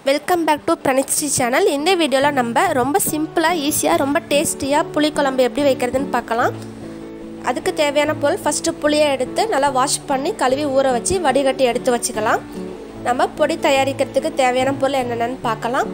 welcome back to Pranisri channel இந்த வீடியோவில் நம்ம ரொம்ப சிம்பிளாக ஈஸியாக ரொம்ப டேஸ்டியாக புளிக்குழம்பு எப்படி வைக்கிறதுன்னு பார்க்கலாம் அதுக்கு தேவையான பொருள் ஃபஸ்ட்டு புளியை எடுத்து நல்லா வாஷ் பண்ணி கழுவி ஊற வச்சு வடிகட்டி எடுத்து வச்சுக்கலாம் நம்ம பொடி தயாரிக்கிறதுக்கு தேவையான பொருள் என்னென்னு பார்க்கலாம்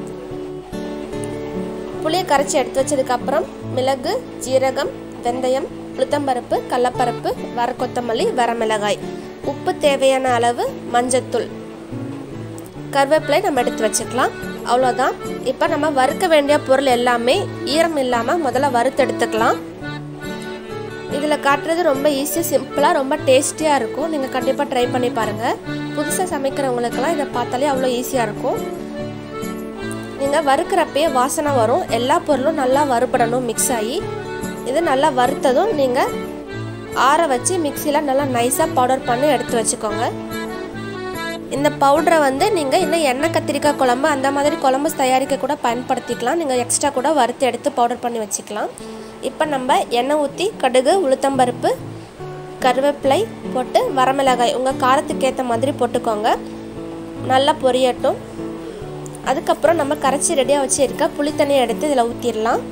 புளியை கரைச்சி எடுத்து வச்சதுக்கப்புறம் மிளகு ஜீரகம் வெந்தயம் உளுத்தம்பருப்பு கடலப்பருப்பு வர கொத்தமல்லி வரமிளகாய் உப்பு தேவையான அளவு மஞ்சத்தூள் கருவேப்பிலை நம்ம எடுத்து வச்சுக்கலாம் அவ்வளோதான் இப்போ நம்ம வறுக்க வேண்டிய பொருள் எல்லாமே ஈரம் இல்லாமல் முதல்ல வறுத்து எடுத்துக்கலாம் இதில் காட்டுறது ரொம்ப ஈஸியாக சிம்பிளாக ரொம்ப டேஸ்டியாக இருக்கும் நீங்கள் கண்டிப்பாக ட்ரை பண்ணி பாருங்கள் புதுசாக சமைக்கிறவங்களுக்கெல்லாம் இதை பார்த்தாலே அவ்வளோ ஈஸியாக இருக்கும் நீங்கள் வறுக்கிறப்பயே வாசனை வரும் எல்லா பொருளும் நல்லா வறுபடணும் மிக்ஸ் ஆகி இது நல்லா வறுத்ததும் நீங்கள் ஆற வச்சு மிக்சியில் நல்லா நைஸாக பவுடர் பண்ணி எடுத்து வச்சுக்கோங்க இந்த பவுடரை வந்து நீங்கள் இன்னும் எண்ணெய் கத்திரிக்காய் குழம்பு அந்த மாதிரி குழம்பு தயாரிக்க கூட பயன்படுத்திக்கலாம் நீங்கள் எக்ஸ்ட்ரா கூட வறுத்து எடுத்து பவுடர் பண்ணி வச்சுக்கலாம் இப்போ நம்ம எண்ணெய் ஊற்றி கடுகு உளுத்தம்பருப்பு கருவேப்பிலை போட்டு வரமிளகாய் உங்கள் காரத்துக்கு ஏற்ற மாதிரி போட்டுக்கோங்க நல்லா பொரியட்டும் அதுக்கப்புறம் நம்ம கரைச்சி ரெடியாக வச்சுருக்க புளி தண்ணியை எடுத்து இதில் ஊற்றிடலாம்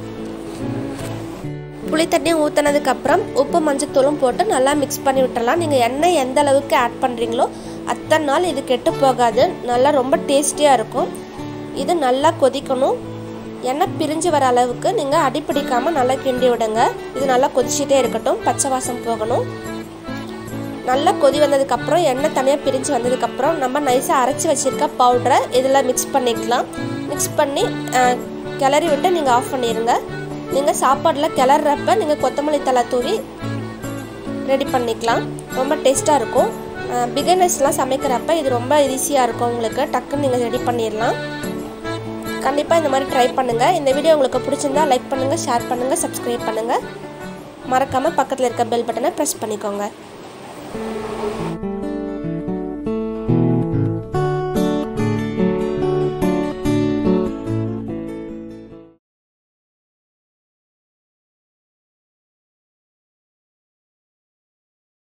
புளி தண்ணியை ஊற்றினதுக்கப்புறம் உப்பு மஞ்சத்தூளும் போட்டு நல்லா மிக்ஸ் பண்ணி விட்டுறலாம் நீங்கள் எண்ணெய் எந்த அளவுக்கு ஆட் பண்ணுறீங்களோ அத்தனை நாள் இது கெட்டு போகாது நல்லா ரொம்ப டேஸ்டியாக இருக்கும் இது நல்லா கொதிக்கணும் எண்ணெய் பிரிஞ்சு வர அளவுக்கு நீங்கள் அடிப்பிடிக்காமல் நல்லா கிண்டி விடுங்க இது நல்லா கொதிச்சுட்டே இருக்கட்டும் பச்சை வாசம் போகணும் நல்லா கொதி வந்ததுக்கப்புறம் எண்ணெய் தனியாக பிரிஞ்சு வந்ததுக்கப்புறம் நம்ம நைஸாக அரைச்சி வச்சுருக்க பவுடரை இதில் மிக்ஸ் பண்ணிக்கலாம் மிக்ஸ் பண்ணி கிளறி விட்டு நீங்கள் ஆஃப் பண்ணிடுங்க நீங்கள் சாப்பாடில் கிளறப்ப நீங்கள் கொத்தமல்லி தலை தூவி ரெடி பண்ணிக்கலாம் ரொம்ப டேஸ்ட்டாக இருக்கும் பிகினர்ஸ்லாம் சமைக்கிறப்ப இது ரொம்ப ஈஸியாக இருக்கும் உங்களுக்கு டக்குன்னு நீங்கள் ரெடி பண்ணிடலாம் கண்டிப்பாக இந்த மாதிரி ட்ரை பண்ணுங்கள் இந்த வீடியோ உங்களுக்கு பிடிச்சிருந்தா லைக் பண்ணுங்கள் ஷேர் பண்ணுங்கள் சப்ஸ்கிரைப் பண்ணுங்கள் மறக்காமல் பக்கத்தில் இருக்க பெல் பட்டனை ப்ரெஸ் பண்ணிக்கோங்க